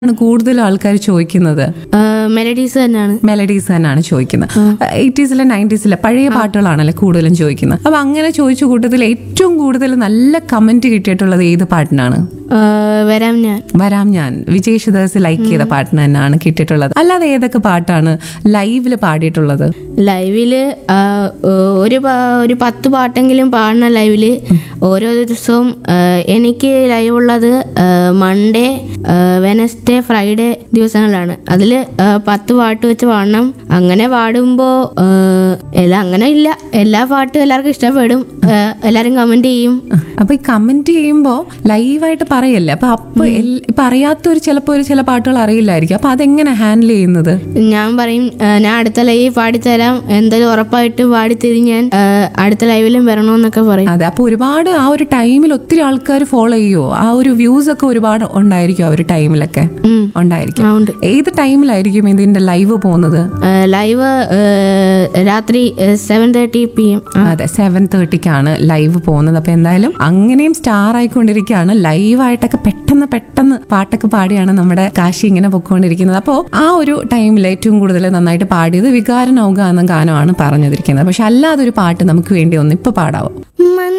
ആണ് കൂടുതൽ ആൾക്കാർ ചോദിക്കുന്നത് മെലഡീസ് തന്നെയാണ് മെലഡീസ് തന്നെയാണ് ചോദിക്കുന്നത് എയ്റ്റീസിലെ നയൻറ്റീസിലെ പഴയ പാട്ടുകളാണല്ലേ കൂടുതലും ചോദിക്കുന്നത് അപ്പൊ അങ്ങനെ ചോദിച്ച കൂട്ടത്തിൽ ഏറ്റവും കൂടുതൽ നല്ല കമന്റ് കിട്ടിയിട്ടുള്ളത് ഏത് പാട്ടിനാണ് ആ, വരാം ഞാൻ വരാം ഞാൻ വിജയ് ശുദാസ് ലൈക്ക് ചെയ്ത പാട്ടിന് തന്നെയാണ് കിട്ടിയിട്ടുള്ളത് അല്ലാതെ ഏതൊക്കെ പാട്ടാണ് ലൈവില് പാടിയിട്ടുള്ളത് ലൈവില് ആ, ഒരു പാ- ഒരു പത്ത് പാട്ടെങ്കിലും പാടണ ലൈവില് ഓരോ ദിവസവും ആ, എനിക്ക് ലൈവ് ഉള്ളത് മൺഡേ വെനസ്ഡേ ഫ്രൈഡേ ദിവസങ്ങളിലാണ് അതിൽ പത്ത് പാട്ട് വെച്ച് പാടണം അങ്ങനെ പാടുമ്പോൾ എല്ലാം അങ്ങനെ ഇല്ല എല്ലാ പാട്ടും എല്ലാവർക്കും ഇഷ്ടപ്പെടും ആ, എല്ലാവരും കമന്റ് ചെയ്യും അപ്പൊ ഈ കമന്റ് ചെയ്യുമ്പോ ലൈവായിട്ട് പറയല്ലേ അപ്പൊ അപ്പൊ എൽ- ഇപ്പൊ അറിയാത്തൊരു ചിലപ്പോ ഒരു ചില പാട്ടുകൾ അറിയില്ലായിരിക്കും അപ്പൊ അതെങ്ങനെ ഹാൻഡിൽ ചെയ്യുന്നത് ഞാൻ പറയും ആ, ഞാൻ അടുത്ത ലൈവ് പാടിത്തരാം എന്തായാലും ഉറപ്പായിട്ടും പാടിത്തരും ഞാൻ ആ, അടുത്ത ലൈവിലും വരണമെന്നൊക്കെ പറയും അതെ അപ്പൊ ഒരുപാട് ആ ഒരു ടൈമിൽ ഒത്തിരി ആൾക്കാർ ഫോളോ ചെയ്യുമോ ആ ഒരു വ്യൂസ് ഒക്കെ ഒരുപാട് ഉണ്ടായിരിക്കും ആ ഒരു ടൈമിലൊക്കെ ഉം. ഉണ്ടായിരിക്കും ആ, ഉണ്ട് ഏത് ടൈമിലായിരിക്കും ഇതിന്റെ ലൈവ് പോകുന്നത് ആ, ലൈവ് ആ, രാത്രി സെവൻ തേർട്ടി പി എം അതെ സെവൻ തേർട്ടിക്കാണ് ലൈവ് പോകുന്നത് അപ്പൊ എന്തായാലും അങ്ങനെയും സ്റ്റാർ ആയിക്കൊണ്ടിരിക്കുകയാണ് ലൈവായിട്ടൊക്കെ പെട്ടെന്ന് പെട്ടെന്ന് പാട്ടൊക്കെ പാടിയാണ് നമ്മുടെ കാശി ഇങ്ങനെ പൊക്കോണ്ടിരിക്കുന്നത് അപ്പോൾ ആ ഒരു ടൈമിൽ ഏറ്റവും കൂടുതൽ നന്നായിട്ട് പാടിയത് വികാരനൗക എന്ന ഗാനമാണ് പറഞ്ഞിരിക്കുന്നത് പക്ഷെ അല്ലാതൊരു പാട്ട് നമുക്ക് വേണ്ടി ഒന്ന് ഇപ്പൊ പാടാവോ മൻ